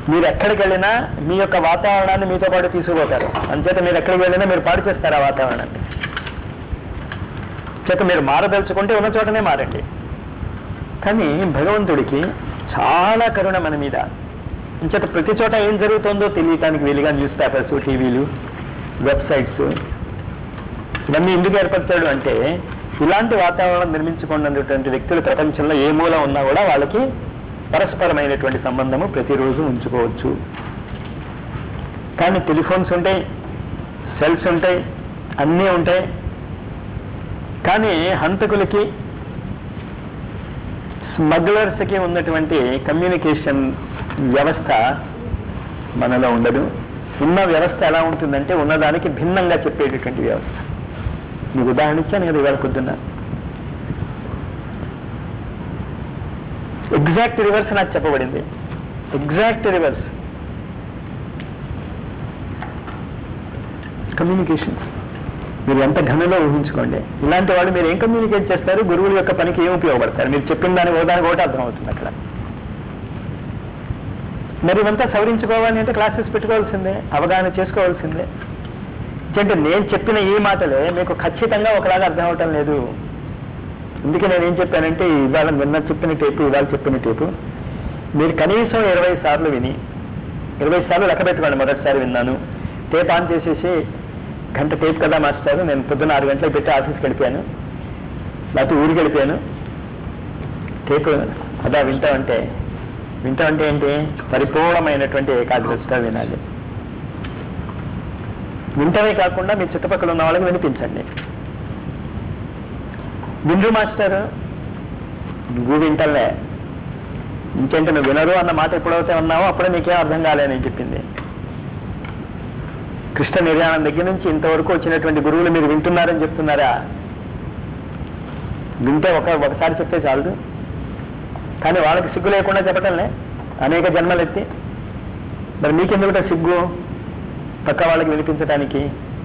మీరు ఎక్కడికి వెళ్ళినా మీ యొక్క వాతావరణాన్ని మీతో పాటు తీసుకుపోతారు అంచేత మీరు ఎక్కడికి వెళ్ళినా మీరు పాడు చేస్తారు ఆ వాతావరణాన్ని చేత మీరు మారదలుచుకుంటే ఉన్న చోటనే మారండి కానీ భగవంతుడికి చాలా కరుణ మన మీద ఇంచేత ప్రతి చోట ఏం జరుగుతుందో తెలియటానికి వీలుగా న్యూస్ పేపర్స్ టీవీలు వెబ్సైట్స్ ఇవన్నీ ఎందుకు ఏర్పరిచాడు అంటే ఇలాంటి వాతావరణం నిర్మించుకున్నటువంటి వ్యక్తులు ప్రపంచంలో ఏ మూల ఉన్నా కూడా వాళ్ళకి పరస్పరమైనటువంటి సంబంధము ప్రతిరోజు ఉంచుకోవచ్చు కానీ టెలిఫోన్స్ ఉంటాయి సెల్స్ ఉంటాయి అన్నీ ఉంటాయి కానీ హంతకులకి స్మగ్లర్స్కి ఉన్నటువంటి కమ్యూనికేషన్ వ్యవస్థ మనలో ఉండదు ఉన్న వ్యవస్థ ఎలా ఉంటుందంటే ఉన్నదానికి భిన్నంగా చెప్పేటటువంటి వ్యవస్థ మీకు ఉదాహరణ ఇచ్చాను కదా ఇవాళ పొద్దున్న ఎగ్జాక్ట్ రివర్స్ నాకు చెప్పబడింది ఎగ్జాక్ట్ రివర్స్ కమ్యూనికేషన్స్ మీరు ఎంత ఘనంలో ఊహించుకోండి ఇలాంటి వాళ్ళు మీరు ఏం కమ్యూనికేట్ చేస్తారు గురువుల యొక్క పనికి ఏం ఉపయోగపడతారు మీరు చెప్పిన దానికి ఒకదానికి ఒకటి అర్థమవుతుంది అక్కడ మరి ఇవంతా సవరించుకోవాలి అంటే క్లాసెస్ పెట్టుకోవాల్సిందే అవగాహన చేసుకోవాల్సిందే అంటే నేను చెప్పిన ఈ మాటలే మీకు ఖచ్చితంగా ఒకలాగా అర్థం అవటం లేదు అందుకే నేను ఏం చెప్పానంటే ఇవాళ నిన్న చెప్పిన టేపు ఇవాళ చెప్పిన టేపు మీరు కనీసం ఇరవై సార్లు విని ఇరవై సార్లు లెక్క పెట్టుకోండి మొదటిసారి విన్నాను టేప్ ఆన్ చేసేసి గంట టేప్ కదా మాస్టర్ నేను పొద్దున్న ఆరు గంటలకు పెట్టి ఆఫీస్కి వెళ్ళిపోయాను లేకపోతే ఊరికి వెళ్ళిపోయాను టేప్ అదా వింటామంటే వింటామంటే ఏంటి పరిపూర్ణమైనటువంటి ఏకాగ్రతగా వినాలి వింటమే కాకుండా మీ చుట్టుపక్కల ఉన్న వాళ్ళకి వినిపించండి విండ్రు మాస్టర్ నువ్వు వింటలే ఇంకేంటి నువ్వు వినరు అన్న మాట ఎప్పుడైతే ఉన్నావో అప్పుడే నీకేం అర్థం కాలేని చెప్పింది కృష్ణ నిర్యాణం దగ్గర నుంచి ఇంతవరకు వచ్చినటువంటి గురువులు మీరు వింటున్నారని చెప్తున్నారా వింటే ఒక ఒకసారి చెప్తే చాలదు కానీ వాళ్ళకి సిగ్గు లేకుండా చెప్పటంలే అనేక జన్మలు ఎత్తి మరి మీకెందుకుట సిగ్గు పక్క వాళ్ళకి వినిపించడానికి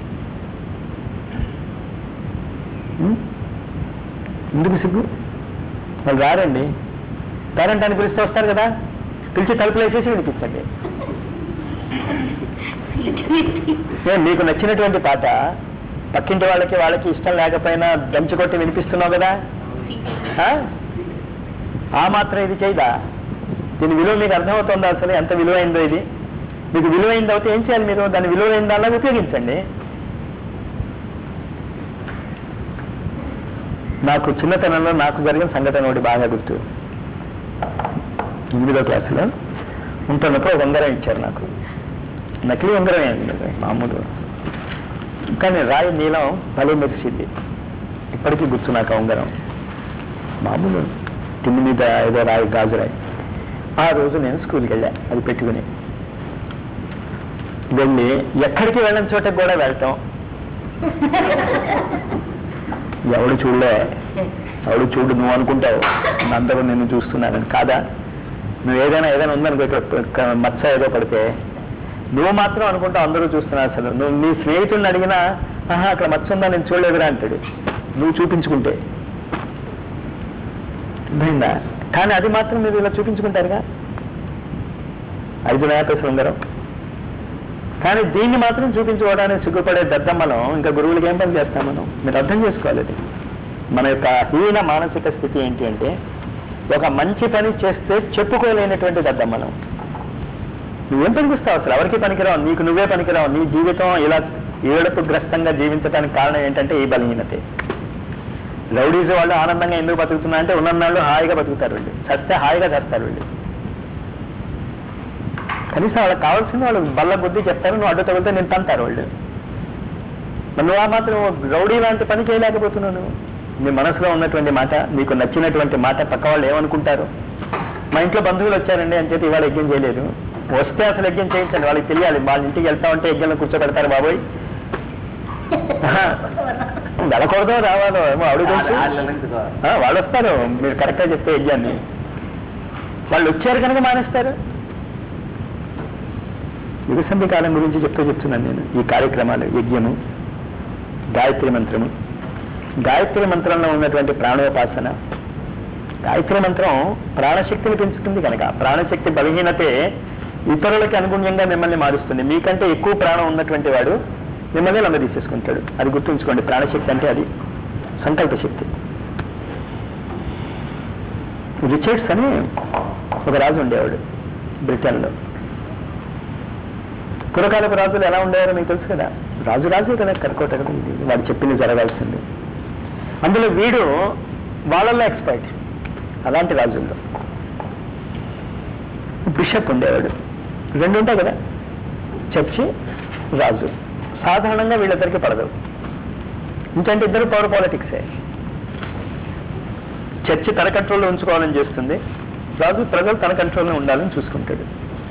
ఉం? ఎందుకు సిగ్గు వాళ్ళు రారండి పేరెంట్ అని పిలిస్తే వస్తారు కదా పిలిచి తలుపులు వేసేసి వినిపించండి ఏ, మీకు నచ్చినటువంటి పాట పక్కింటి వాళ్ళకి వాళ్ళకి ఇష్టం లేకపోయినా దంచి కొట్టి వినిపిస్తున్నావు కదా ఆ? ఆ మాత్రం ఇది చేయదా దీని విలువ మీకు అర్థమవుతుందా అసలు ఎంత విలువైందో ఇది మీకు విలువైంది అయితే ఏం చేయాలి మీరు దాన్ని విలువైన దానిలా ఉపయోగించండి నాకు చిన్నతనంలో నాకు జరిగిన సంఘటన ఒకటి బాగా గుర్తు ఎనిమిదో క్లాసులో ఉంటున్నప్పుడు ఒక ఉంగరం ఇచ్చారు నాకు నకిలీ ఉంగరమే అండి అది, మామూలు కానీ రాయి నీలం భలే మెరిసింది ఇప్పటికీ గుర్తు నాకు ఆ ఉంగరం మామూలు తిండి మీద ఏదో రాయి గాజు రాయి ఆ రోజు నేను స్కూల్కి వెళ్ళా అది పెట్టుకుని వెళ్ళి ఎక్కడికి వెళ్ళని చోటకి కూడా వెళ్తాం ఎవడు చూడలే ఎవడు చూడు నువ్వు అనుకుంటావు అందరూ నిన్ను చూస్తున్నానని కాదా నువ్వు ఏదైనా ఏదైనా ఉందనుకో ఇక్కడ ఇక్కడ మచ్చ ఏదో పడితే నువ్వు మాత్రం అనుకుంటావు అందరూ చూస్తున్నారు అసలు నువ్వు నీ స్నేహితుడిని అడిగినా ఆహా అక్కడ మచ్చ ఉందా నేను చూడలేదురా అంటాడు నువ్వు చూపించుకుంటే అర్థమైందా కానీ అది మాత్రం మీరు ఇలా చూపించుకుంటారుగా ఐదు నయా పైసలు ఉంగరం కానీ దీన్ని మాత్రం చూపించుకోవడానికి సిగ్గుపడే దద్దమ్మలం ఇంకా గురువులకి ఏం పని చేస్తాం మనం మీరు అర్థం చేసుకోవాలి అది మన యొక్క హీన మానసిక స్థితి ఏంటి అంటే ఒక మంచి పని చేస్తే చెప్పుకోలేనటువంటి దద్దమ్మలం నువ్వేం పనికిస్తావు అసలు ఎవరికి పనికిరావు నీకు నువ్వే పనికిరావు నీ జీవితం ఇలా ఏడుపు గ్రస్తంగా జీవించడానికి కారణం ఏంటంటే ఈ బలహీనతే రౌడీస్ వాళ్ళు ఆనందంగా ఎందుకు బతుకుతున్నా అంటే ఉన్నన్నాళ్ళు హాయిగా బతుకుతారు వీళ్ళు చస్తే హాయిగా చేస్తారు వీళ్ళు కనీసం వాళ్ళకి కావాల్సింది వాళ్ళు బల్ల బుద్ధి చెప్తారు నువ్వు అడ్డు తగిలితే నేను తంటారు వాళ్ళు మరి నువ్వు ఆ మాత్రం రౌడీ లాంటి పని చేయలేకపోతున్నావు నువ్వు నీ మనసులో ఉన్నటువంటి మాట నీకు నచ్చినటువంటి మాట పక్క వాళ్ళు ఏమనుకుంటారు మా ఇంట్లో బంధువులు వచ్చారండి అని చెప్పి ఇవాళ యజ్ఞం చేయలేదు వస్తే అసలు యజ్ఞం చేయించండి వాళ్ళకి తెలియాలి వాళ్ళ ఇంటికి వెళ్తా ఉంటే యజ్ఞంలో కూర్చోబెడతారు బాబోయ్ ఆహా. వెళ్ళకూడదో రావాలో ఏమో అడుగు తెలుసు ఆ, వాళ్ళు వస్తారు మీరు కరెక్ట్గా చెప్తే యజ్ఞాన్ని వాళ్ళు వచ్చారు కనుక మానేస్తారు యుగసంధి కాలం గురించి చెప్తూ చెప్తున్నాను నేను ఈ కార్యక్రమాలు యజ్ఞము గాయత్రి మంత్రము గాయత్రి మంత్రంలో ఉన్నటువంటి ప్రాణోపాసన గాయత్రి మంత్రం ప్రాణశక్తిని పెంచుతుంది కనుక ప్రాణశక్తి బలహీనతే ఇతరులకి అనుగుణ్యంగా మిమ్మల్ని మారుస్తుంది మీకంటే ఎక్కువ ప్రాణం ఉన్నటువంటి వాడు మిమ్మల్ని లంగ తీసేసుకుంటాడు అది గుర్తుంచుకోండి ప్రాణశక్తి అంటే అది సంకల్ప శక్తి రిచర్డ్స్ అని ఒక రాజు ఉండేవాడు బ్రిటన్లో పూర్వకాలపు రాజులు ఎలా ఉండేవారో మీకు తెలుసు కదా రాజు రాజే కదా కరకోట కదా ఇది వాడు చెప్పింది జరగాల్సింది అందులో వీడు వాళ్ళల్లో ఎక్స్పర్ట్ అలాంటి రాజుల్లో బిషప్ ఉండేవాడు రెండు ఉంటాయి కదా చర్చి రాజు సాధారణంగా వీళ్ళిద్దరికి పడదు ఇంకంటే ఇద్దరు పవర్ పాలిటిక్సే చర్చి తన కంట్రోల్లో ఉంచుకోవాలని చేస్తుంది రాజు ప్రజలు తన కంట్రోల్లో ఉండాలని చూసుకుంటాడు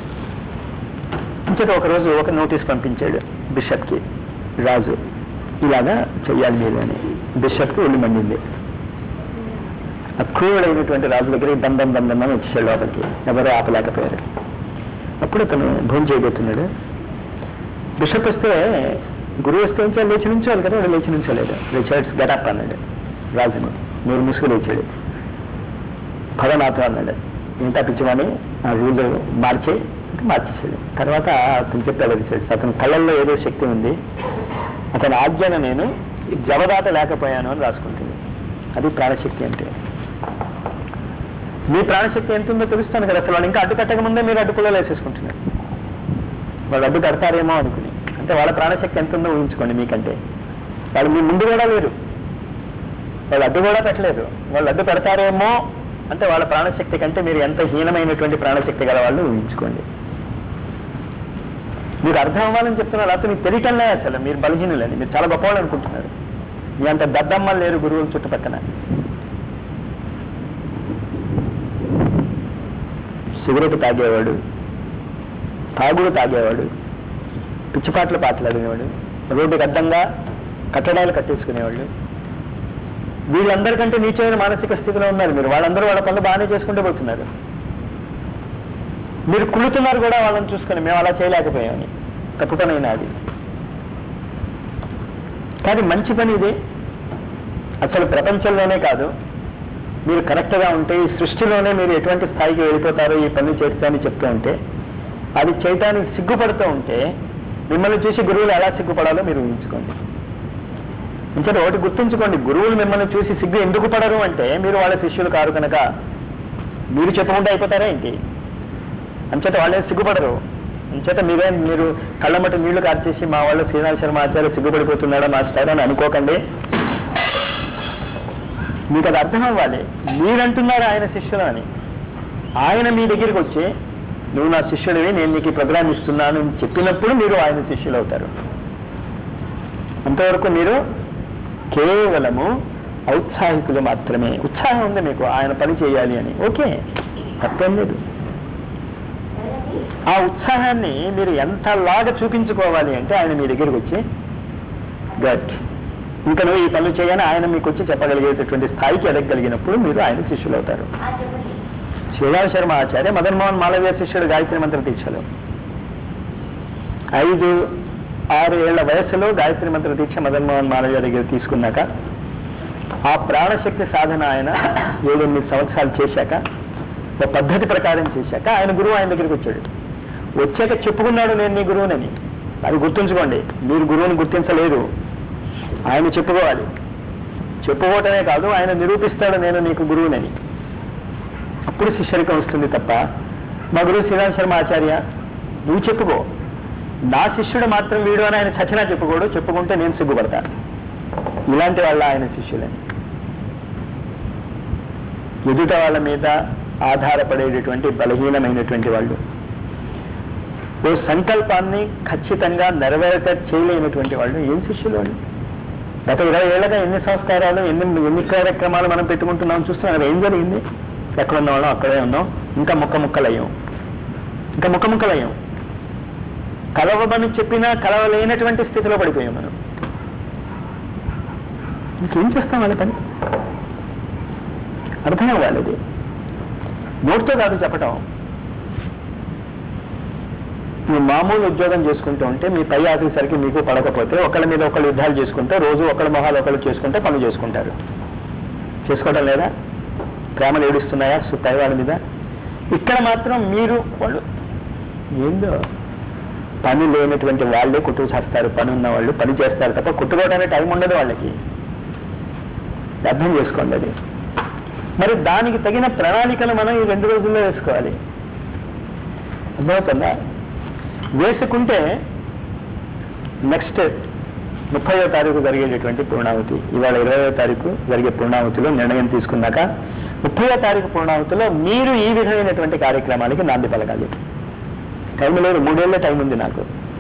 ఇంతట ఒకరోజు ఒక నోటీస్ పంపించాడు బిషప్కి రాజు ఇలాగా చెయ్యాలి మీరు అని బిషప్కి ఒళ్ళు మండింది ఆ క్రూరుడైనటువంటి రాజు దగ్గరికి దండం దండం అని వచ్చేసాడు లోపలికి ఎవరో ఆపలేకపోయారు అప్పుడు అతను భోజనం చేయబోతున్నాడు బిషప్ వస్తే గురువు వస్తే ఏం చేయాలి లేచి నుంచోవాలి కదా వాడు లేచి నుంచోలేదు రిచర్డ్స్ గడప్ అన్నాడు రాజుని మీరు ముసుగు లేచాడు పద నాతో అన్నాడు ఏంటా పిచ్చివాణి ఆ రూల్ మార్చే ఇంకా మార్చేసాడు తర్వాత అతను చెప్పాడు రిచర్డ్స్ అతని కళ్ళల్లో ఏదో శక్తి ఉంది అతని ఆజ్ఞను నేను జవదాట లేకపోయాను అని రాసుకుంటుంది అది ప్రాణశక్తి అంటే మీ ప్రాణశక్తి ఎంత ఉందో తెలుస్తాను కదా అసలు వాళ్ళు ఇంకా అడ్డు కట్టక ముందే మీరు అడ్డుకుల్లో వేసేసుకుంటున్నారు వాళ్ళు అడ్డు కడతారేమో అనుకుని అంటే వాళ్ళ ప్రాణశక్తి ఎంత ఉందో ఊహించుకోండి మీకంటే వాళ్ళు మీ ముందు కూడా లేరు వాళ్ళు అడ్డు కూడా పెట్టలేదు వాళ్ళు అడ్డు పెడతారేమో అంటే వాళ్ళ ప్రాణశక్తి కంటే మీరు ఎంత హీనమైనటువంటి ప్రాణశక్తి గల వాళ్ళు ఊహించుకోండి మీకు అర్థం అవ్వాలని చెప్తున్నారు అతను మీకు తెలియటంలే అసలు మీరు బలహీనులని మీరు చాలా గొప్పవాళ్ళు అనుకుంటున్నారు మీ అంత దద్దమ్మలు లేరు గురువుల చుట్టుపక్కన సిగరెట్ తాగేవాడు తాగుడు తాగేవాడు పిచ్చిపాట్లు పాటలాడేవాడు రోడ్డుకి అడ్డంగా కట్టడాలు కట్టేసుకునేవాళ్ళు వీళ్ళందరికంటే నీచమైన మానసిక స్థితిలో ఉన్నారు మీరు వాళ్ళందరూ వాళ్ళ పనులు బాగానే చేసుకుంటూ పోతున్నారు మీరు కుళ్ళుతున్నారు కూడా వాళ్ళని చూసుకొని మేము అలా చేయలేకపోయామని తప్పు పనైనా అది కానీ మంచి పని ఇది అసలు ప్రపంచంలోనే కాదు మీరు కరెక్ట్గా ఉంటే ఈ సృష్టిలోనే మీరు ఎటువంటి స్థాయికి వెళ్ళిపోతారో ఈ పని చేస్తే అని చెప్తూ ఉంటే అది చేయటానికి సిగ్గుపడుతూ ఉంటే మిమ్మల్ని చూసి గురువులు ఎలా సిగ్గుపడాలో మీరు ఊహించుకోండి ఇంచేత ఒకటి గుర్తుంచుకోండి గురువులు మిమ్మల్ని చూసి సిగ్గు ఎందుకు పడరు అంటే మీరు వాళ్ళ శిష్యులు కారు కనుక మీరు చెప్పకుండా అయిపోతారా ఏంటి అంచేత వాళ్ళే సిగ్గుపడరు అంచేత మీరే మీరు కళ్ళమటి నీళ్లు కార్చేసి మా వాళ్ళు శ్రీనాథ్ శర్మ ఆచార్య సిగ్గుపడిపోతున్నాడా మాస్టర్ అని అనుకోకండి మీకు అది అర్థం అవ్వాలి మీరంటున్నారు ఆయన శిష్యులు అని ఆయన మీ దగ్గరికి వచ్చి నువ్వు నా శిష్యుడివి నేను నీకు ఈ ప్రోగ్రామ్ ఇస్తున్నాను అని చెప్పినప్పుడు మీరు ఆయన శిష్యులు అవుతారు అంతవరకు మీరు కేవలము ఔత్సాహికులు మాత్రమే ఉత్సాహం ఉంది మీకు ఆయన పని చేయాలి అని ఓకే తప్పేం లేదు ఆ ఉత్సాహాన్ని మీరు ఎంతలాగా చూపించుకోవాలి అంటే ఆయన మీ దగ్గరికి వచ్చి గట్ ఇంకా నువ్వు ఈ పనులు చేయని ఆయన మీకు వచ్చి చెప్పగలిగేటటువంటి స్థాయికి ఎదగలిగినప్పుడు మీరు ఆయన శిష్యులు అవుతారు శ్రీరామ్ శర్మ ఆచార్య మదన్ మోహన్ మాలవ్య శిష్యుడు గాయత్రి మంత్ర దీక్షలు ఐదు ఆరు ఏళ్ల వయసులో గాయత్రి మంత్ర దీక్ష మదన్ మోహన్ మాలవ్య దగ్గర తీసుకున్నాక ఆ ప్రాణశక్తి సాధన ఆయన ఏడెనిమిది సంవత్సరాలు చేశాక ఒక పద్ధతి ప్రకారం చేశాక ఆయన గురువు ఆయన దగ్గరికి వచ్చాడు వచ్చాక చెప్పుకున్నాడు నేను నీ గురువునని అది గుర్తుంచుకోండి మీరు గురువుని గుర్తించలేరు ఆయన చెప్పుకోవాలి చెప్పుకోవటమే కాదు ఆయన నిరూపిస్తాడు నేను నీకు గురువునని అప్పుడు శిష్యరికం వస్తుంది తప్ప మా గురువు శ్రీరామ్ శర్మ ఆచార్య నువ్వు చెప్పుకో నా శిష్యుడు మాత్రం వీడు అని ఆయన చచ్చినా చెప్పుకోడు చెప్పుకుంటే నేను సిగ్గుపడతా ఇలాంటి వాళ్ళ ఆయన శిష్యులని ఎదుట వాళ్ళ మీద ఆధారపడేటటువంటి బలహీనమైనటువంటి వాళ్ళు ఓ సంకల్పాన్ని ఖచ్చితంగా నెరవేరట చేయలేనటువంటి వాళ్ళు ఏం శిష్యులు వాళ్ళు గత ఇరవై ఏళ్ళగా ఎన్ని సంస్కారాలు ఎన్ని ఎన్ని కార్యక్రమాలు మనం పెట్టుకుంటున్నాం చూస్తున్నాం కదా ఏం జరిగింది ఎక్కడ ఉన్న వాళ్ళం అక్కడే ఉన్నాం ఇంకా ముక్క ముక్కలయ్యాం ఇంకా ముక్క ముక్కలయ్యాం కలవమని చెప్పినా కలవలేనటువంటి స్థితిలో పడిపోయాం మనం ఇంకేం చేస్తాం వాళ్ళ పని అర్థం అవ్వాలి అది నోటితో కాదు చెప్పటం మీ మామూలు ఉద్యోగం చేసుకుంటూ ఉంటే మీ పై ఆఫీసర్కి మీకు పడకపోతే ఒకళ్ళ మీద ఒకళ్ళు యుద్ధాలు చేసుకుంటే రోజు ఒకళ్ళ మొహాలు ఒకళ్ళు చేసుకుంటే పనులు చేసుకుంటారు చేసుకోవడం లేదా ప్రేమలు ఏడుస్తున్నాయా సు- పై వాళ్ళ మీద ఇక్కడ మాత్రం మీరు వాళ్ళు ఏందో పని లేనటువంటి వాళ్ళే కుట్టుకు చేస్తారు పని ఉన్న వాళ్ళు పని చేస్తారు తప్ప కుట్టుకోవడానికి టైం ఉండదు వాళ్ళకి అర్థం చేసుకోండి అది మరి దానికి తగిన ప్రణాళికను మనం ఈ రెండు రోజుల్లో వేసుకోవాలి అర్థమవుతుందా వేసుకుంటే నెక్స్ట్ ముప్పయో తారీఖు జరిగేటటువంటి పూర్ణాహుతి ఇవాళ ఇరవయో తారీఖు జరిగే పూర్ణాహుతిలో నిర్ణయం తీసుకున్నాక ముప్పయో తారీఖు పూర్ణాహుతిలో మీరు ఈ విధమైనటువంటి కార్యక్రమానికి నాంది పలకాలి టైం లేదు మూడేళ్ల టైం ఉంది నాకు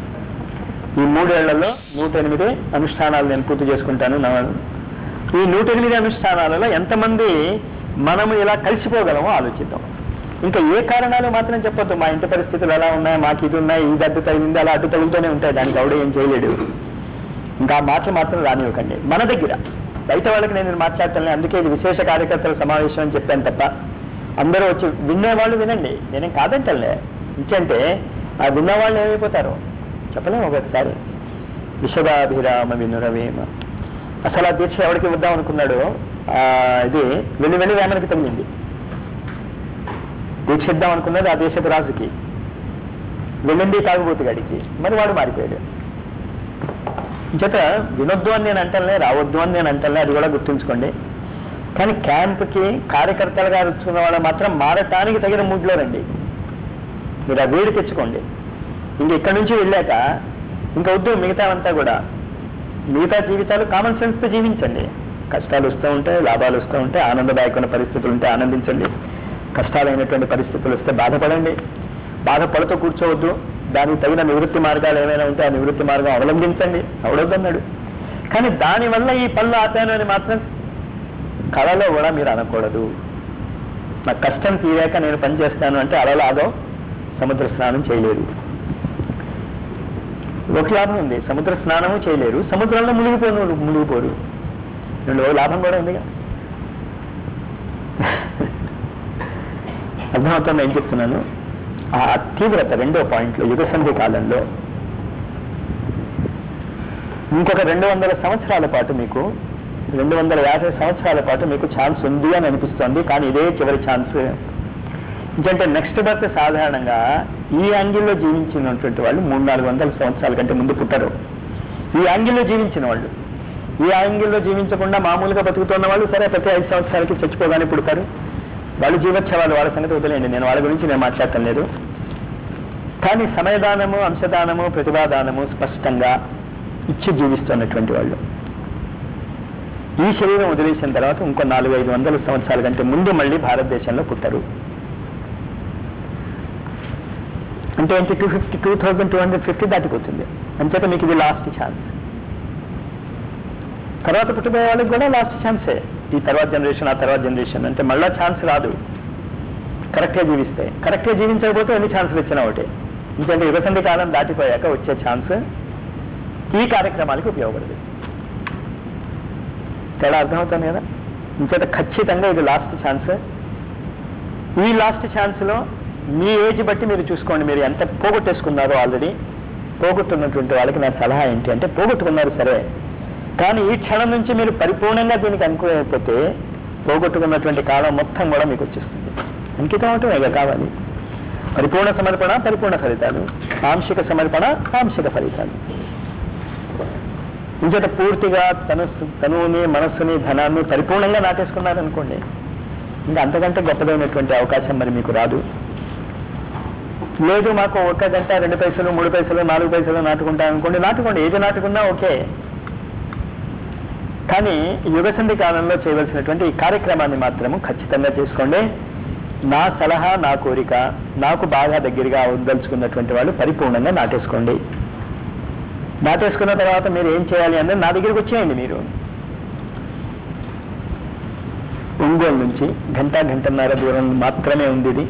ఈ మూడేళ్లలో నూట ఎనిమిది అనుష్ఠానాలు నేను పూర్తి చేసుకుంటాను నా- ఈ నూట ఎనిమిది అనుష్ఠానాలలో ఎంతమంది మనము ఇలా కలిసిపోగలమో ఆలోచిద్దాం ఇంకా ఏ కారణాలు మాత్రం చెప్పొద్దు మా ఇంటి పరిస్థితులు ఎలా ఉన్నాయి మాకు ఇది ఉన్నాయి ఇది అడ్డు తగిలింది అలా అడ్డు తగులుతూనే ఉంటాయి దానికి ఆవిడ ఏం చేయలేడు ఇంకా ఆ మాటలు మాత్రం రానివ్వకండి మన దగ్గర బయట వాళ్ళకి నేను మాట్లాడతాను అందుకే ఇది విశేష కార్యకర్తల సమావేశం అని చెప్పాను తప్ప అందరూ వచ్చి వినేవాళ్ళు వినండి నేనేం కాదంటలే ఇంకంటే ఆ విన్నవాళ్ళు ఏమైపోతారు చెప్పలేము ఒకసారి విశ్వదాభిరామ వినురవేమ అసలు ఆ దీక్ష ఎవరికి ఇద్దాం అనుకున్నాడు ఆ, ఇది వెళ్ళి వెళ్ళి వేమనకి తగిలింది దీక్ష ఇద్దాం అనుకున్నది ఆ దేశపు రాజుకి వెళ్ళింది తాగుబోతు గడికి మరి వాడు మారిపోయాడు చేత వినొద్దు అని నేను అంటలే రావద్దు అని నేను అంటలే అది కూడా గుర్తుంచుకోండి కానీ క్యాంప్కి కార్యకర్తలుగా వచ్చుకున్న వాళ్ళు మాత్రం మారటానికి తగిన మూడ్లో రండి మీరు ఆ వేడి తెచ్చుకోండి ఇంక ఇక్కడి నుంచి వెళ్ళాక ఇంకా వద్దు మిగతా అంతా కూడా మిగతా జీవితాలు కామన్ సెన్స్తో జీవించండి కష్టాలు వస్తూ ఉంటాయి లాభాలు వస్తూ ఉంటాయి ఆనందదాయకమైన పరిస్థితులు ఉంటే ఆనందించండి కష్టాలైనటువంటి పరిస్థితులు వస్తే బాధపడండి బాధపడుతూ కూర్చోవద్దు దానికి తగిన నివృత్తి మార్గాలు ఏమైనా ఉంటే ఆ నివృత్తి మార్గం అవలంబించండి అవడొద్దన్నాడు కానీ దానివల్ల ఈ పనులు ఆపాను అని మాత్రం కళలో కూడా మీరు అనకూడదు నా కష్టం తీరాక నేను పని చేస్తాను అంటే అలలాగో సముద్ర స్నానం చేయలేరు ఒక లాభం ఉంది సముద్ర స్నానము చేయలేరు సముద్రంలో మునిగిపోను మునిగిపోరు రెండు లాభం కూడా ఉందిగా అర్థమవుతుంది ఏం చెప్తున్నాను ఆ తీవ్రత రెండో పాయింట్లో యుగ సంధి కాలంలో ఇంకొక రెండు వందల సంవత్సరాల పాటు మీకు రెండు వందల యాభై సంవత్సరాల పాటు మీకు ఛాన్స్ ఉంది అని అనిపిస్తోంది కానీ ఇదే చివరి ఛాన్స్ ఎందుకంటే నెక్స్ట్ బర్త్ సాధారణంగా ఈ యాంగిల్లో జీవించినటువంటి వాళ్ళు మూడు నాలుగు వందల సంవత్సరాల కంటే ముందు పుట్టరు ఈ యాంగిల్లో జీవించిన వాళ్ళు ఈ యాంగిల్లో జీవించకుండా మామూలుగా బతుకుతున్న వాళ్ళు సరే ప్రతి ఐదు సంవత్సరాలకి చచ్చిపోగానే పుడతారు వాళ్ళు జీవోత్సవాలు వాళ్ళ సంగతి వదిలేయండి నేను వాళ్ళ గురించి నేను మాట్లాడటం లేదు కానీ సమయదానము అంశదానము ప్రతిభాదానము స్పష్టంగా ఇచ్చి జీవిస్తున్నటువంటి వాళ్ళు ఈ శరీరం వదిలేసిన తర్వాత ఇంకో నాలుగు ఐదు వందల సంవత్సరాల కంటే ముందు మళ్ళీ భారతదేశంలో పుట్టరు అంటే ఏంటి two fifty two thousand two hundred fifty దాటిపోతుంది అంచేత మీకు ఇది లాస్ట్ ఛాన్స్ తర్వాత పుట్టిపోయే వాళ్ళకి కూడా లాస్ట్ ఛాన్సే ఈ తర్వాత జనరేషన్ ఆ తర్వాత జనరేషన్ అంటే మళ్ళా ఛాన్స్ రాదు కరెక్ట్గా జీవిస్తే కరెక్ట్గా జీవించకపోతే ఎన్ని ఛాన్సులు ఇచ్చినా ఒకటి ఎందుకంటే యుగసంధి కాలం దాటిపోయాక వచ్చే ఛాన్స్ ఈ కార్యక్రమాలకు ఉపయోగపడదు తేడా అర్థమవుతుంది కదా ఇంచేత ఖచ్చితంగా ఇది లాస్ట్ ఛాన్స్ ఈ లాస్ట్ ఛాన్స్లో మీ ఏజ్ బట్టి మీరు చూసుకోండి మీరు ఎంత పోగొట్టేసుకున్నారో ఆల్రెడీ పోగొట్టున్నటువంటి వాళ్ళకి నా సలహా ఏంటి అంటే పోగొట్టుకున్నారు సరే కానీ ఈ క్షణం నుంచి మీరు పరిపూర్ణంగా దీనికి అనుకోకపోతే పోగొట్టుకున్నటువంటి కాలం మొత్తం కూడా మీకు వచ్చేస్తుంది అంకితం అవటమే ఇక కావాలి పరిపూర్ణ సమర్పణ పరిపూర్ణ ఫలితాలు ఆంశిక సమర్పణ ఆంశిక ఫలితాలు ఇంచేత పూర్తిగా తన తనువుని మనస్సుని ధనాన్ని పరిపూర్ణంగా నాటేసుకున్నారనుకోండి ఇంకా అంతకంటే గొప్పదైనటువంటి అవకాశం మరి మీకు రాదు లేదు మాకు ఒక్క గంట రెండు పైసలు మూడు పైసలు నాలుగు పైసలు నాటుకుంటాం అనుకోండి నాటుకోండి ఏది నాటుకున్నా ఓకే కానీ యుగసంధి కాలంలో చేయవలసినటువంటి ఈ కార్యక్రమాన్ని మాత్రము ఖచ్చితంగా చేసుకోండి నా సలహా నా కోరిక నాకు బాగా దగ్గరగా ఉండదలుచుకున్నటువంటి వాళ్ళు పరిపూర్ణంగా నాటేసుకోండి నాటేసుకున్న తర్వాత మీరు ఏం చేయాలి అన్నది నా దగ్గరికి వచ్చేయండి మీరు ఒంగోలు నుంచి గంట గంటన్నర దూరం మాత్రమే ఉంది ఇది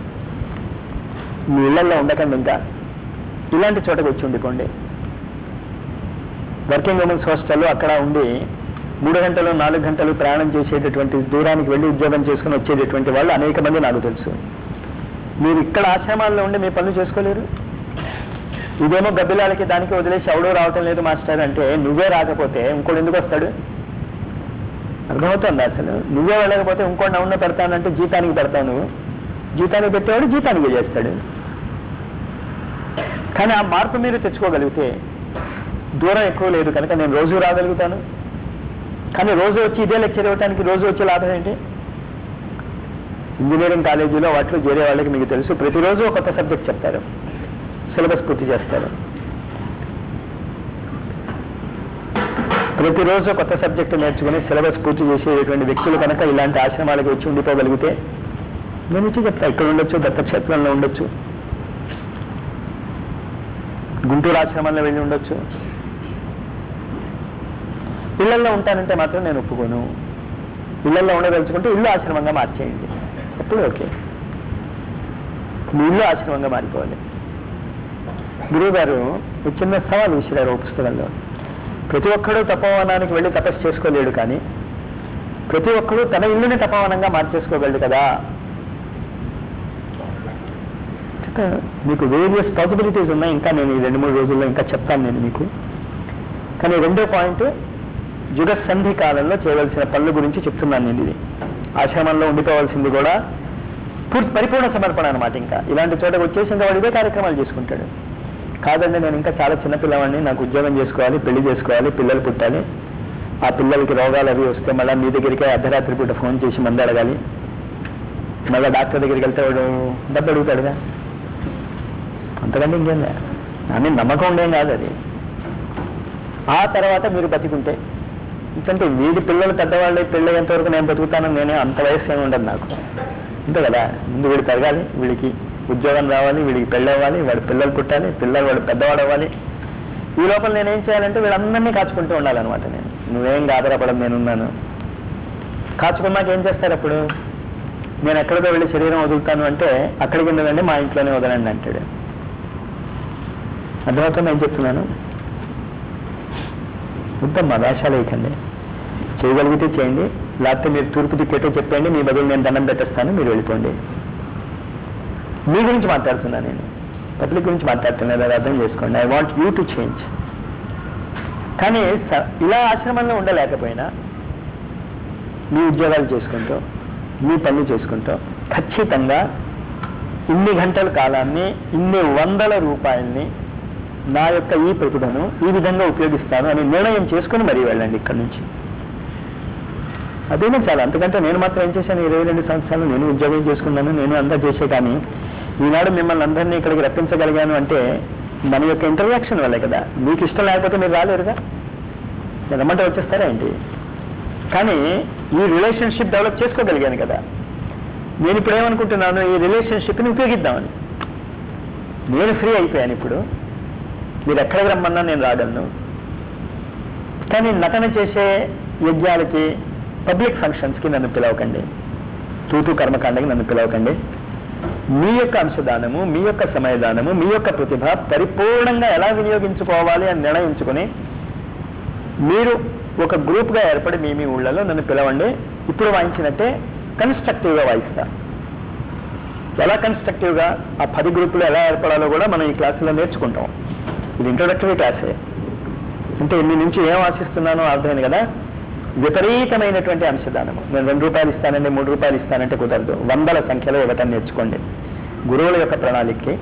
మీ ఇళ్లలో ఉండకండి ఇంకా ఇలాంటి చోటకు వచ్చి ఉండిపోండి వర్కింగ్ ఉమెన్స్ హాస్టల్లో అక్కడ ఉండి మూడు గంటలు నాలుగు గంటలు ప్రయాణం చేసేటటువంటి దూరానికి వెళ్ళి ఉద్యోగం చేసుకుని వచ్చేటటువంటి వాళ్ళు అనేక మంది నాకు తెలుసు మీరు ఇక్కడ ఆశ్రమాల్లో ఉండి మీ పనులు చేసుకోలేరు ఇదేమో గబ్బిలాలకి దానికి వదిలేసి ఎవడో రావటం లేదు మాస్టర్ అంటే నువ్వే రాకపోతే ఇంకోటి ఎందుకు వస్తాడు అర్థమవుతుంది అసలు నువ్వే వెళ్ళకపోతే ఇంకోటి నవ్వున పెడతానంటే జీతానికి పెడతావు నువ్వు జీతానికి పెట్టేవాడు జీతానికి చేస్తాడు కానీ ఆ మార్పు మీరు తెచ్చుకోగలిగితే దూరం ఎక్కువ లేదు కనుక నేను రోజు రాగలుగుతాను కానీ రోజు వచ్చి ఇదే లెక్చర్ ఇవ్వడానికి రోజు వచ్చే లాభం ఏంటి ఇంజనీరింగ్ కాలేజీలో వాటిలో చేరే వాళ్ళకి మీకు తెలుసు ప్రతిరోజు ఒక కొత్త సబ్జెక్ట్ చెప్తారు సిలబస్ పూర్తి చేస్తారు ప్రతిరోజు కొత్త సబ్జెక్టు నేర్చుకుని సిలబస్ పూర్తి చేసేటువంటి వ్యక్తులు కనుక ఇలాంటి ఆశ్రమాలకు వచ్చి ఉండిపోగలిగితే నేను వచ్చి చెప్తా ఇక్కడ ఉండొచ్చు దత్తక్షేత్రంలో ఉండొచ్చు గుంటూరు ఆశ్రమంలో వెళ్ళి ఉండొచ్చు ఇళ్లలో ఉంటానంటే మాత్రం నేను ఒప్పుకోను ఇళ్లలో ఉండదలుచుకుంటే ఇల్లు ఆశ్రమంగా మార్చేయండి అప్పుడు ఓకే మీ ఇల్లు ఆశ్రమంగా మారిపోవాలి గురువు గారు ఒక చిన్న సవాల్ విసిరారు ఓ పుస్తకంలో ప్రతి ఒక్కడూ తపోవనానికి వెళ్ళి తపస్సు చేసుకోలేడు కానీ ప్రతి ఒక్కడూ తన ఇల్లుని తపోవనంగా మార్చేసుకోగలడు కదా చేత మీకు వేరియస్ పాసిబిలిటీస్ ఉన్నాయి ఇంకా నేను ఈ రెండు మూడు రోజుల్లో ఇంకా చెప్తాను నేను మీకు కానీ రెండో పాయింట్ యుగ సంధి కాలంలో చేయవలసిన పనుల గురించి చెప్తున్నాను నేను ఇది ఆశ్రమంలో ఉండిపోవాల్సింది కూడా పూర్తి పరిపూర్ణ సమర్పణ అనమాట ఇంకా ఇలాంటి చోటకు వచ్చేసి ఇంకా వాడు ఇదే కార్యక్రమాలు చేసుకుంటాడు కాదండి నేను ఇంకా చాలా చిన్నపిల్లవాడిని నాకు ఉద్యోగం చేసుకోవాలి పెళ్లి చేసుకోవాలి పిల్లలు పుట్టాలి ఆ పిల్లలకి రోగాలు అవి వస్తే మళ్ళీ మీ దగ్గరికి అర్ధరాత్రి పూట ఫోన్ చేసి మంది అడగాలి మళ్ళీ డాక్టర్ దగ్గరికి వెళ్తే వాడు డబ్బు అడుగుతాడుగా అంతకంటే ఇంకేం లే అని నమ్మకం ఉండేం కాదు అది ఆ తర్వాత మీరు బతికుంటే ఎందుకంటే వీడి పిల్లలు పెద్దవాళ్ళు పెళ్ళయ్యేంత వరకు నేను బతుకుతానని నేనే అంత వయస్సు ఏమి ఉండదు నాకు అంతే కదా ముందు వీడు పెరగాలి వీడికి ఉద్యోగం రావాలి వీడికి పెళ్ళి అవ్వాలి వాడి పిల్లలు పుట్టాలి పిల్లలు వాడు పెద్దవాడు అవ్వాలి ఈ లోపల నేనేం చేయాలంటే వీళ్ళందరినీ కాచుకుంటూ ఉండాలన్నమాట నేను నువ్వేం ఆధారపడదు నేనున్నాను కాచుకున్నాక ఏం చేస్తారు అప్పుడు నేను ఎక్కడికో వెళ్ళి శరీరం వదులుతాను అంటే అక్కడికి ఉండదండి మా ఇంట్లోనే వదలండి అంటాడు అర్థమవుతుంది ఏం చెప్తున్నాను వద్దమ్మా వేషాలు వేయకండి చేయగలిగితే చేయండి లేకపోతే మీరు తూర్పు దిక్కేటో చెప్పండి మీ బదులు నేను దండం పెట్టేస్తాను మీరు వెళ్ళిపోండి మీ గురించి మాట్లాడుతున్నా నేను పబ్లిక్ గురించి మాట్లాడుతున్నా అది అర్థం చేసుకోండి I want you to change కానీ స- ఇలా ఆశ్రమంలో ఉండలేకపోయినా మీ ఉద్యోగాలు చేసుకుంటూ మీ పనులు చేసుకుంటూ ఖచ్చితంగా ఇన్ని గంటల కాలాన్ని ఇన్ని వందల రూపాయల్ని నా యొక్క ఈ ప్రతిభను ఈ విధంగా ఉపయోగిస్తాను అని నిర్ణయం చేసుకుని మరీ వెళ్ళండి ఇక్కడి నుంచి అదేనే చాలా అంతకంటే నేను మాత్రం ఏం చేశాను ఇరవై రెండు సంవత్సరాలు నేను ఉద్యోగం చేసుకున్నాను నేను అంతా చేసే కానీ ఈనాడు మిమ్మల్ని అందరినీ ఇక్కడికి రప్పించగలిగాను అంటే మన యొక్క ఇంటరాక్షన్ వల్లే కదా మీకు ఇష్టం లేకపోతే మీరు రాలేరుగా నేను రమ్మంటే వచ్చేస్తారా ఏంటి కానీ ఈ రిలేషన్షిప్ డెవలప్ చేసుకోగలిగాను కదా నేను ఇప్పుడు ఏమనుకుంటున్నాను ఈ రిలేషన్షిప్ని ఉపయోగిద్దామని నేను ఫ్రీ అయిపోయాను ఇప్పుడు మీరు ఎక్కడికి రమ్మన్నా నేను రాగలను కానీ నటన చేసే యజ్ఞాలకి పబ్లిక్ ఫంక్షన్స్కి నన్ను పిలవకండి తూతు కర్మకాండకి నన్ను పిలవకండి మీ యొక్క అంశదానము మీ యొక్క సమయదానము మీ యొక్క ప్రతిభ పరిపూర్ణంగా ఎలా వినియోగించుకోవాలి అని నిర్ణయించుకొని మీరు ఒక గ్రూప్గా ఏర్పడి మీ మీ ఊళ్ళలో నన్ను పిలవండి ఇప్పుడు వాయించినట్టే కన్స్ట్రక్టివ్గా వాయిస్తా ఎలా కన్స్ట్రక్టివ్గా ఆ పది గ్రూపులు ఎలా ఏర్పడాలో కూడా మనం ఈ క్లాసులో నేర్చుకుంటాం ఇది ఇంట్రొడక్టరీ క్లాసే అంటే మీ నుంచి ఏం ఆశిస్తున్నానో అర్థమైంది కదా విపరీతమైనటువంటి అంశదానము నేను రెండు రూపాయలు ఇస్తానండి మూడు రూపాయలు ఇస్తానంటే కుదరదు వందల సంఖ్యలో ఇవ్వటం నేర్చుకోండి గురువుల యొక్క ప్రణాళికకి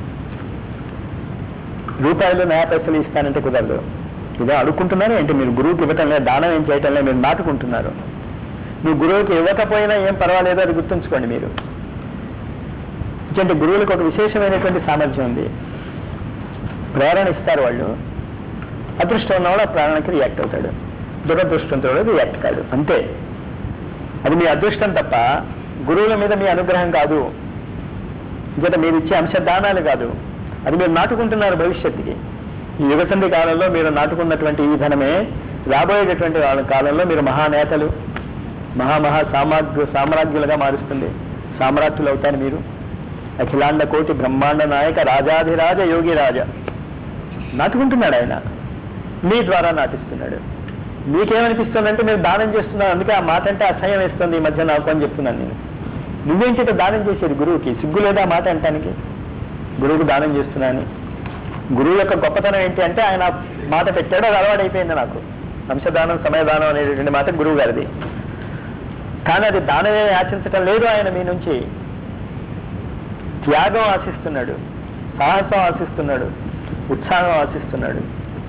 రూపాయలు నయా పైసలు ఇస్తానంటే కుదరదు ఇదే అడుక్కుంటున్నారు ఏంటి మీరు గురువుకి ఇవ్వటం లేదు దానం ఏం చేయటం లేదు మీరు నాటుకుంటున్నారు నువ్వు గురువుకి ఇవ్వకపోయినా ఏం పర్వాలేదు అది గుర్తుంచుకోండి మీరు ఎందుకంటే గురువులకు ఒక విశేషమైనటువంటి సామర్థ్యం ఉంది ప్రేరణ ఇస్తారు వాళ్ళు అదృష్టం ఉన్నవాడు ఆ ప్రేరణకి రియాక్ట్ అవుతాడు దురదృష్టంతో రియాక్ట్ కాదు అంతే అది మీ అదృష్టం తప్ప గురువుల మీద మీ అనుగ్రహం కాదు ఇంకేత మీరు ఇచ్చే అంశదానాలు కాదు అది మీరు నాటుకుంటున్నారు భవిష్యత్తుకి ఈ యుగసంధి కాలంలో మీరు నాటుకున్నటువంటి ఈ ధనమే రాబోయేటటువంటి వాళ్ళ కాలంలో మీరు మహానేతలు మహామహా సామ్రాజ్య సామ్రాజ్యులుగా మారుస్తుంది సామ్రాజ్యులు అవుతారు మీరు అఖిలాండ కోటి బ్రహ్మాండ నాయక రాజాధిరాజ యోగి రాజ నాటుకుంటున్నాడు ఆయన మీ ద్వారా నాటిస్తున్నాడు మీకేమనిపిస్తుందంటే మీరు దానం చేస్తున్నారు అందుకే ఆ మాట అంటే అసహ్యం వేస్తుంది ఈ మధ్య నాకు అని చెప్తున్నాను నేను నువ్వేంటి ఇట్లా దానం చేసేది గురువుకి సిగ్గు లేదా ఆ మాట అంటానికి గురువుకు దానం చేస్తున్నాను గురువు యొక్క గొప్పతనం ఏంటి అంటే ఆయన మాట పెట్టాడు అది అలవాటు అయిపోయింది నాకు అంశదానం సమయదానం అనేటటువంటి మాట గురువు గారిది కానీ అది దానమే ఆశించటం లేదు ఆయన మీ నుంచి త్యాగం ఆశిస్తున్నాడు సాహసం ఆశిస్తున్నాడు ఉత్సాహం ఆశిస్తున్నాడు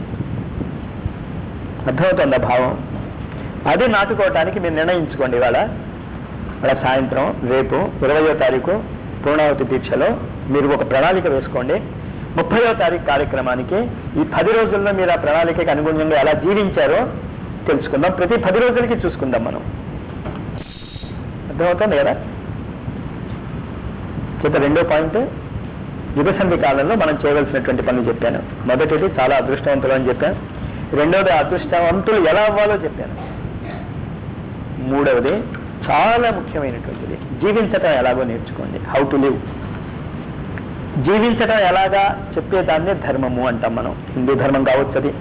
అర్థమవుతుంది ఆ భావం అది నాటుకోవటానికి మీరు నిర్ణయించుకోండి ఇవాళ ఇవాళ సాయంత్రం రేపు ఇరవయో తారీఖు పూర్ణావతి దీక్షలో మీరు ఒక ప్రణాళిక వేసుకోండి ముప్పయో తారీఖు కార్యక్రమానికి ఈ పది రోజుల్లో మీరు ఆ ప్రణాళికకి అనుగుణంగా ఎలా జీవించారో తెలుసుకుందాం ప్రతి పది రోజులకి చూసుకుందాం మనం అర్థమవుతుంది కదా చేత రెండో పాయింట్ యుగసంధి కాలంలో మనం చేయవలసినటువంటి పనులు చెప్పాను మొదటిది చాలా అదృష్టవంతులు అని చెప్పాను రెండవది అదృష్టవంతులు ఎలా అవ్వాలో చెప్పాను మూడవది చాలా ముఖ్యమైనటువంటిది జీవించటం ఎలాగో నేర్చుకోండి హౌ టు లివ్ జీవించటం ఎలాగా చెప్పేదాన్నే ధర్మము అంటాం మనం హిందూ ధర్మం కావచ్చు అది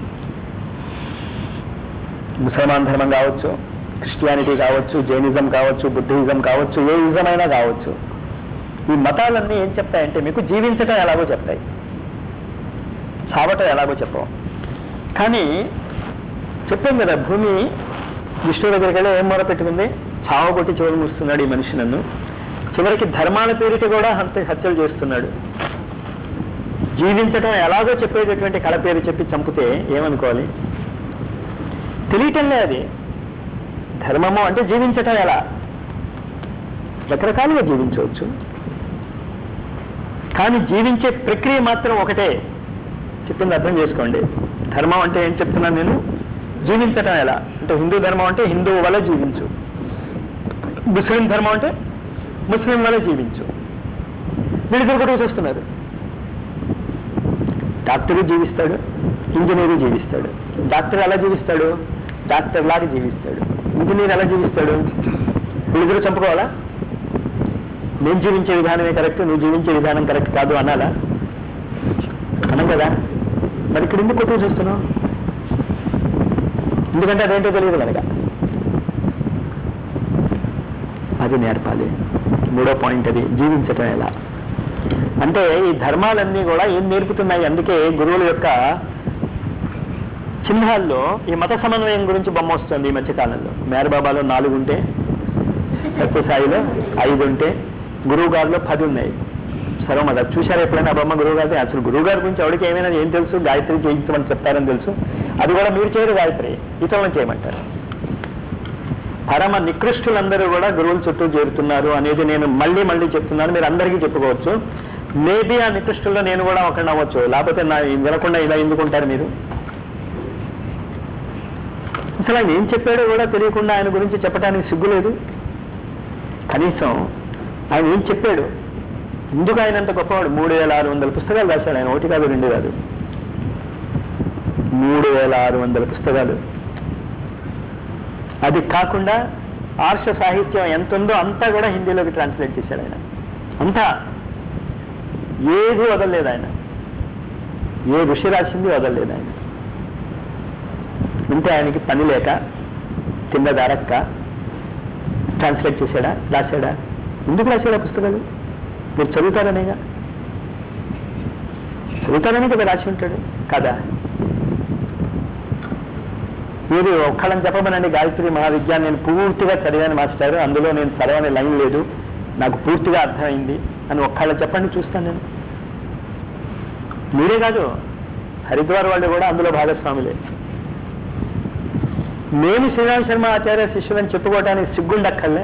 ముసల్మాన్ ధర్మం కావచ్చు క్రిస్టియానిటీ కావచ్చు జైనిజం కావచ్చు బుద్ధిజం కావచ్చు ఏ ఇజం అయినా కావచ్చు ఈ మతాలన్నీ ఏం చెప్తాయంటే మీకు జీవించటం ఎలాగో చెప్తాయి చావటం ఎలాగో చెప్పవు కానీ చెప్పాం కదా భూమి విష్ణు దగ్గరికి వెళ్ళి ఏం మొర పెట్టుకుంది చావగొట్టి చివరి మూస్తున్నాడు ఈ మనిషి నన్ను చివరికి ధర్మాల పేరిట కూడా హత్య హత్యలు చేస్తున్నాడు జీవించటం ఎలాగో చెప్పేటటువంటి కళ పేరు చెప్పి చంపితే ఏమనుకోవాలి తెలియటంలే అది ధర్మము అంటే జీవించటం ఎలా రకరకాలుగా జీవించవచ్చు కానీ జీవించే ప్రక్రియ మాత్రం ఒకటే చెప్పింది అర్థం చేసుకోండి ధర్మం అంటే ఏం చెప్తున్నాను నేను జీవించటం ఎలా అంటే హిందూ ధర్మం అంటే హిందువు వల్ల జీవించు ముస్లిం ధర్మం అంటే ముస్లిం వల్ల జీవించు వీళ్ళిద్దరు కూడా చూస్తున్నారు డాక్టరు జీవిస్తాడు ఇంజనీరు జీవిస్తాడు డాక్టర్ ఎలా జీవిస్తాడు డాక్టర్ లాగా జీవిస్తాడు ఇంజనీర్ ఎలా జీవిస్తాడు వీళ్ళిద్దరు చంపుకోవాలా నేను జీవించే విధానమే కరెక్ట్ నువ్వు జీవించే విధానం కరెక్ట్ కాదు అనాలా అనం కదా మరి ఇక్కడ ఎందుకు కొట్టుకు చూస్తున్నావు ఎందుకంటే అదేంటో తెలియదు కనుక అది నేర్పాలి మూడో పాయింట్ అది జీవించటం ఎలా అంటే ఈ ధర్మాలన్నీ కూడా ఏం నేర్పుతున్నాయి అందుకే గురువుల యొక్క చిహ్నాల్లో ఈ మత సమన్వయం గురించి బొమ్మ వస్తుంది ఈ మధ్యకాలంలో మేరబాబాలో నాలుగు ఉంటే సత్యసాయిలో ఐదు ఉంటే గురువు గారిలో పది ఉన్నాయి సర్వమత చూశారు ఎప్పుడైనా ఆ బొమ్మ గురువు గారి అసలు గురువు గారి గురించి ఎవరికి ఏమైనా ఏం తెలుసు గాయత్రి చేయించమని చెప్తారని తెలుసు అది కూడా మీరు చేయరు గాయత్రి ఇతరులను చేయమంటారు పరమ నికృష్టులందరూ కూడా గురువుల చుట్టూ చేరుతున్నారు అనేది నేను మళ్ళీ మళ్ళీ చెప్తున్నాను మీరు అందరికీ చెప్పుకోవచ్చు మేబీ ఆ నికృష్టుల్లో నేను కూడా ఒకరిని అవ్వచ్చు లేకపోతే నా వినకుండా ఇలా ఎందుకుంటారు మీరు అసలు ఆయన ఏం చెప్పాడో కూడా తెలియకుండా ఆయన గురించి చెప్పడానికి సిగ్గులేదు కనీసం ఆయన ఏం చెప్పాడు ఎందుకు ఆయన అంత గొప్పవాడు మూడు వేల ఆరు వందల పుస్తకాలు రాశాడు ఆయన ఒకటి కాదు రెండు కాదు మూడు వేల ఆరు వందల పుస్తకాలు అది కాకుండా ఆర్ష సాహిత్యం ఎంత ఉందో అంతా కూడా హిందీలోకి ట్రాన్స్లేట్ చేశాడు ఆయన అంతా ఏది వదలలేదు ఆయన ఏ ఋషి రాసింది వదలలేదు ఆయన ఉంటే ఆయనకి పని లేక కింద దారక్క ట్రాన్స్లేట్ చేశాడా రాశాడా ఎందుకు రాశాడా పుస్తకాలు మీరు చదువుతారనేగా చదువుతారనే కదా రాసి ఉంటాడు కదా మీరు ఒక్కళ్ళని చెప్పమనండి గాయత్రి మహావిద్యాన్ని నేను పూర్తిగా చదివాను మాస్టర్ అందులో నేను చదవని లైన్ లేదు నాకు పూర్తిగా అర్థమైంది అని ఒక్కళ్ళ చెప్పండి చూస్తాను నేను మీరే కాదు హరిద్వార్ వాళ్ళు కూడా అందులో భాగస్వాములే నేను శ్రీరామ్ శర్మ ఆచార్య శిష్యులని చెప్పుకోవడానికి సిగ్గుండక్కర్లే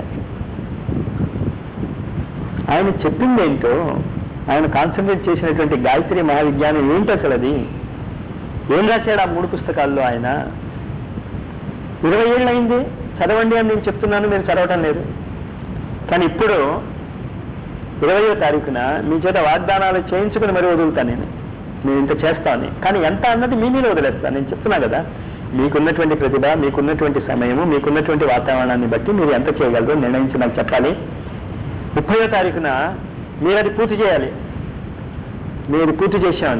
ఆయన చెప్పింది ఏంటో ఆయన కాన్సన్ట్రేట్ చేసినటువంటి గాయత్రి మహావిజ్ఞానం ఏంటి అసలు అది ఏం రాశాడు ఆ మూడు పుస్తకాల్లో ఆయన ఇరవై ఏళ్ళు అయింది చదవండి అని నేను చెప్తున్నాను మీరు చదవటం లేదు కానీ ఇప్పుడు ఇరవయో తారీఖున మీ చేత వాగ్దానాలు చేయించుకుని మరీ వదులుతాను నేను నేను ఇంత చేస్తాను కానీ ఎంత అన్నది మీ మీద వదిలేస్తాను నేను చెప్తున్నా కదా మీకున్నటువంటి ప్రతిభ మీకున్నటువంటి సమయము మీకున్నటువంటి వాతావరణాన్ని బట్టి మీరు ఎంత చేయగలరో నిర్ణయించి నాకు చెప్పాలి ముప్పయో తారీఖున మీరు అది పూర్తి చేయాలి మీరు పూర్తి చేశామని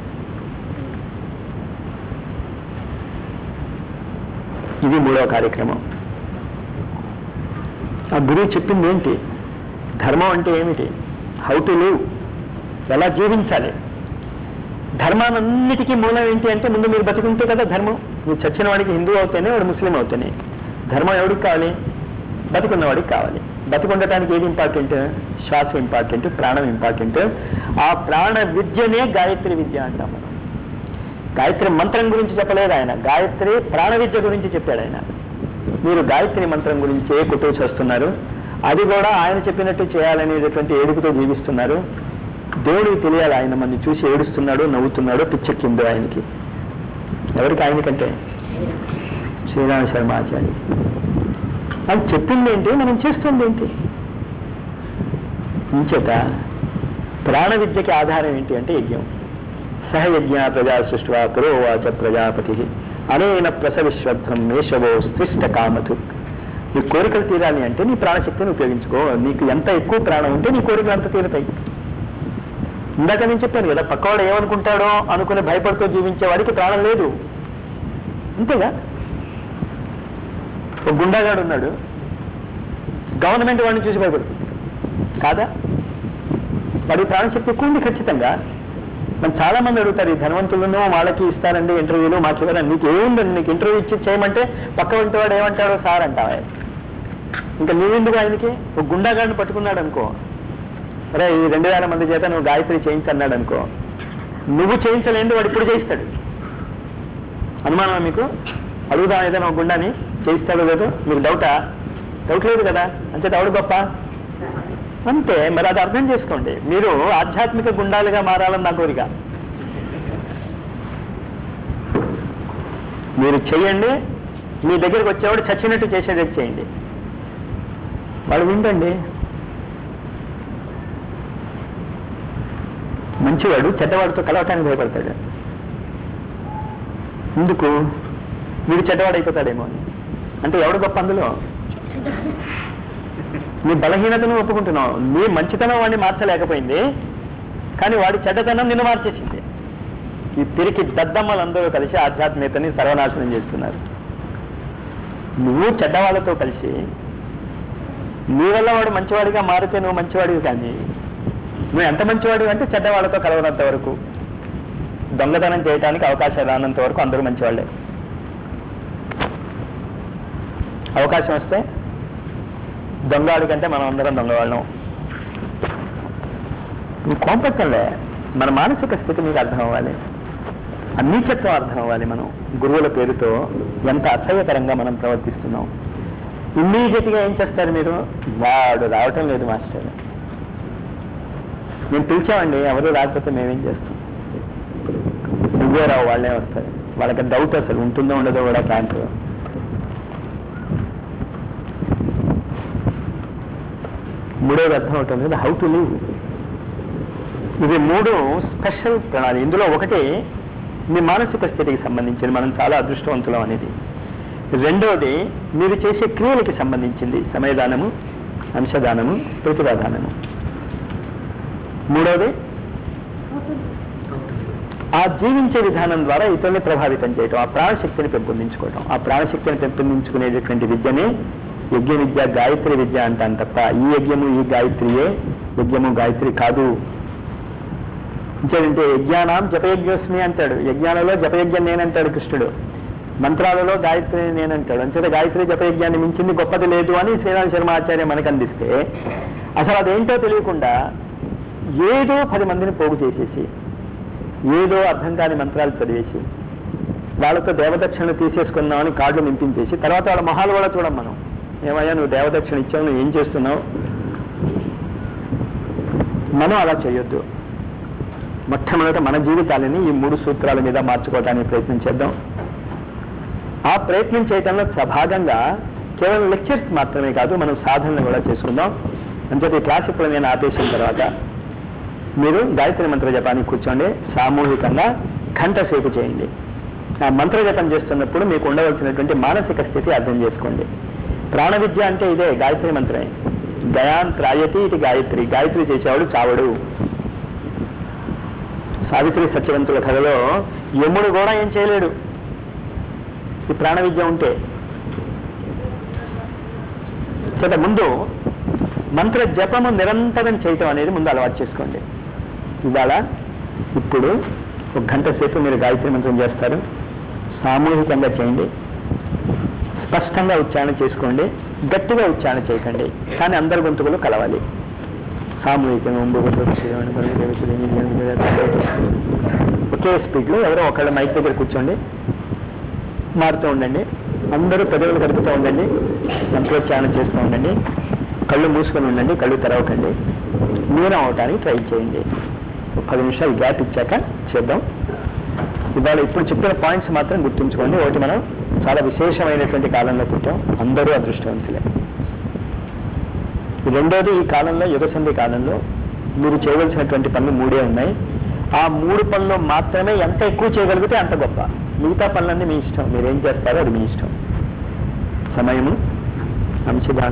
ఇది మూడవ కార్యక్రమం ఆ గురువు చెప్పింది ఏంటి ధర్మం అంటే ఏమిటి హౌ టు లివ్ ఎలా జీవించాలి ధర్మానన్నిటికీ మూలం ఏంటి అంటే ముందు మీరు బతుకుంటే కదా ధర్మం మీరు చచ్చిన వాడికి హిందూ అవుతేనే వాడు ముస్లిం అవుతేనే ధర్మం ఎవడికి కావాలి బతుకున్న వాడికి కావాలి బతికుండటానికి ఏది ఇంపార్టెంట్ శ్వాస ఇంపార్టెంట్ ప్రాణం ఇంపార్టెంట్ ఆ ప్రాణ విద్యనే గాయత్రి విద్య అంటాం మనం గాయత్రి మంత్రం గురించి చెప్పలేదు ఆయన గాయత్రి ప్రాణ విద్య గురించి చెప్పాడు ఆయన మీరు గాయత్రి మంత్రం గురించే కుట్టుకు చేస్తున్నారు అది కూడా ఆయన చెప్పినట్టు చేయాలనేటటువంటి ఏడుపుతో జీవిస్తున్నారు దేవుడికి తెలియాలి ఆయన మంది చూసి ఏడుస్తున్నాడు నవ్వుతున్నాడు పిచ్చెక్కిందో ఆయనకి ఎవరికి ఆయనకంటే శ్రీరామ శర్మ ఆచార్య అది చెప్పింది ఏంటి మనం చేస్తుంది ఏంటి ఇంచేత ప్రాణ విద్యకి ఆధారం ఏంటి అంటే యజ్ఞం సహయజ్ఞ ప్రజా సృష్టివా పురోవాచ ప్రజాపతి అనేన ప్రసవిశ్వత్వం మేషవో స్త్రిష్ట కామతు నీ కోరికలు తీరాలి అంటే నీ ప్రాణశక్తిని ఉపయోగించుకో నీకు ఎంత ఎక్కువ ప్రాణం ఉంటే నీ కోరికలు అంత తీరుతాయి ఇందాక నేను చెప్పాను కదా పక్కవాడు ఏమనుకుంటాడో అనుకుని భయపడుతూ జీవించే వాడికి ప్రాణం లేదు అంతేగా ఒక గుండాగాడు ఉన్నాడు గవర్నమెంట్ వాడిని చూసి భయపడుతుంది కాదా వాడి ప్రాణశక్తి ఎక్కువ ఉంది ఖచ్చితంగా మనం చాలా మంది అడుగుతారు ఈ ధనవంతులను వాళ్ళకి ఇస్తారండి ఇంటర్వ్యూలు మాట్లాడారు నీకు ఏముందండి నీకు ఇంటర్వ్యూ ఇచ్చి చేయమంటే పక్క వంటి వాడు ఏమంటాడో సార్ అంటావా ఇంకా నీవెందుకు ఆయనకి ఒక గుండాగాడిని పట్టుకున్నాడు అనుకో అరే ఈ రెండు వేల మంది చేత నువ్వు గాయత్రి చేయించన్నాడు అనుకో నువ్వు చేయించలేంది వాడు ఇప్పుడు చేయిస్తాడు అనుమానమా మీకు అడుగుదాం ఏదైనా ఒక గుండాని చేయిస్తాడో లేదో మీకు డౌటా డౌట్ లేదు కదా అంచేత ఎవడు గొప్ప అంతే మరి అది అర్థం చేసుకోండి మీరు ఆధ్యాత్మిక గుండాలుగా మారాలని నా కోరిక మీరు చెయ్యండి మీ దగ్గరికి వచ్చేవాడు చచ్చినట్టు చేసేటట్టు చేయండి వాడు వింటండి మంచివాడు చెడ్డవాడితో కలవటానికి భయపడతాడు ఎందుకు వీడు చెడ్డవాడైపోతాడేమో అని అంటే ఎవడు గొప్ప అందులో నీ బలహీనతను ఒప్పుకుంటున్నావు నీ మంచితనం వాడిని మార్చలేకపోయింది కానీ వాడి చెడ్డతనం నిన్ను మార్చేసింది ఈ తిరిగి దద్దమ్మలందరూ కలిసి ఆధ్యాత్మికతని సర్వనాశనం చేస్తున్నారు నువ్వు చెడ్డవాళ్ళతో కలిసి నీ వల్ల వాడు మంచివాడిగా మారితే నువ్వు మంచివాడివి కానీ నువ్వు ఎంత మంచివాడివి అంటే చెడ్డవాళ్ళతో కలవనంత వరకు దొంగతనం చేయడానికి అవకాశం రానంత వరకు అందరూ మంచివాళ్ళే అవకాశం వస్తే దొంగవాడి కంటే మనం అందరం దొంగవాళ్ళం నువ్వు కోంపట్టంలే మన మానసిక స్థితి మీకు అర్థం అవ్వాలి అన్నీచత్వం అర్థం అవ్వాలి మనం గురువుల పేరుతో ఎంత అసహ్యకరంగా మనం ప్రవర్తిస్తున్నాం ఇమ్మీడియట్ గా ఏం చేస్తారు మీరు వాడు రావటం లేదు మాస్టర్ మేము పిలిచామండి ఎవరు రాకపోతే మేమేం చేస్తాం నువ్వే రావు వాళ్ళే వస్తారు వాళ్ళకి డౌట్ అసలు ఉంటుందో ఉండదో కూడా క్యాంప్ మూడోది అర్థం అవుతుంది కదా హౌ టు లివ్ ఇవి మూడు స్పెషల్ ప్రణాళి ఇందులో ఒకటి మీ మానసిక స్థితికి సంబంధించింది మనం చాలా అదృష్టవంతులం అనేది రెండోది మీరు చేసే క్రియలకి సంబంధించింది సమయదానము అంశదానము ప్రతిభాదానము మూడోది ఆ జీవించే విధానం ద్వారా ఇతరుల్ని ప్రభావితం చేయటం ఆ ప్రాణశక్తిని పెంపొందించుకోవటం ఆ ప్రాణశక్తిని పెంపొందించుకునేటటువంటి విద్యనే యజ్ఞ విద్య గాయత్రి విద్య అంటాను తప్ప ఈ యజ్ఞము ఈ గాయత్రియే యజ్ఞము గాయత్రి కాదు ఇంకేంటంటే యజ్ఞానాం జపయజ్ఞోస్మి అంటాడు యజ్ఞాలలో జపయజ్ఞం నేనంటాడు కృష్ణుడు మంత్రాలలో గాయత్రి నేనంటాడు అంచేత గాయత్రి జపయజ్ఞాన్ని మించింది గొప్పది లేదు అని శ్రీరామ శర్మ ఆచార్య మనకు అందిస్తే అసలు అదేంటో తెలియకుండా ఏదో పది మందిని పోగు చేసేసి ఏదో అర్థం కాని మంత్రాలు చదివేసి వాళ్ళతో దేవదక్షిణ తీసేసుకుందామని కార్డులు నింపించేసి తర్వాత వాళ్ళ మొహాలు కూడా చూడం మనం ఏమయ్యా నువ్వు దేవదక్షిణ ఇచ్చావు నువ్వు ఏం చేస్తున్నావు మనం అలా చేయొద్దు మొట్టమొదట మన జీవితాలని ఈ మూడు సూత్రాల మీద మార్చుకోవడానికి ప్రయత్నం చేద్దాం ఆ ప్రయత్నం చేయటంలో సభాగంగా కేవలం లెక్చర్స్ మాత్రమే కాదు మనం సాధనలు కూడా చేసుకుందాం అంచేత ఈ క్లాస్ ఇప్పుడు నేను ఆపేసిన తర్వాత మీరు గాయత్రి మంత్ర జపానికి కూర్చోండి సామూహికంగా గంట సేపు చేయండి ఆ మంత్ర జపం చేస్తున్నప్పుడు మీకు ఉండవలసినటువంటి మానసిక స్థితి అర్థం చేసుకోండి ప్రాణ విద్య అంటే ఇదే గాయత్రి మంత్రమే గయాన్ త్రాయతి ఇది గాయత్రి గాయత్రి చేసేవాడు చావడు సావిత్రి సత్యవంతుల కథలో యముడు కూడా ఏం చేయలేడు ఈ ప్రాణ విద్య ఉంటే చేత ముందు మంత్ర జపము నిరంతరం చేయటం అనేది ముందు అలవాటు చేసుకోండి ఇవాళ ఇప్పుడు ఒక గంట సేపు మీరు గాయత్రి మంత్రం చేస్తారు సామూహికంగా చేయండి స్పష్టంగా ఉచ్చారణ చేసుకోండి గట్టిగా ఉచ్చారణ చేయకండి కానీ అందరి గొంతుకులు కలవాలి సామూహికంగా ఉంబుగుడు శ్రీవాణి బలి దేవత దేవి దేవి దేవత. ఒకే స్పీడ్లో ఎవరో ఒకళ్ళ మైక్ దగ్గర కూర్చోండి మారుతూ ఉండండి అందరూ పెదవులు కలుపుతూ ఉండండి మంత్రోచ్చారణ చేస్తూ ఉండండి కళ్ళు మూసుకొని ఉండండి కళ్ళు తెరవకండి లీనం అవటానికి ట్రై చేయండి ఒక పది నిమిషాలు గ్యాప్ ఇచ్చాక చేద్దాం ఇవాళ ఇప్పుడు చెప్పిన పాయింట్స్ మాత్రం గుర్తుంచుకోండి ఒకటి మనం చాలా విశేషమైనటువంటి కాలంలో పుట్టాం అందరూ అదృష్టవంతులే రెండోది ఈ కాలంలో యుగసంధి కాలంలో మీరు చేయవలసినటువంటి పనులు మూడే ఉన్నాయి ఆ మూడు పనులు మాత్రమే ఎంత ఎక్కువ చేయగలిగితే అంత గొప్ప మిగతా పనులన్నీ మీ ఇష్టం మీరు ఏం చేస్తారో అది మీ ఇష్టం సమయము అంశదానం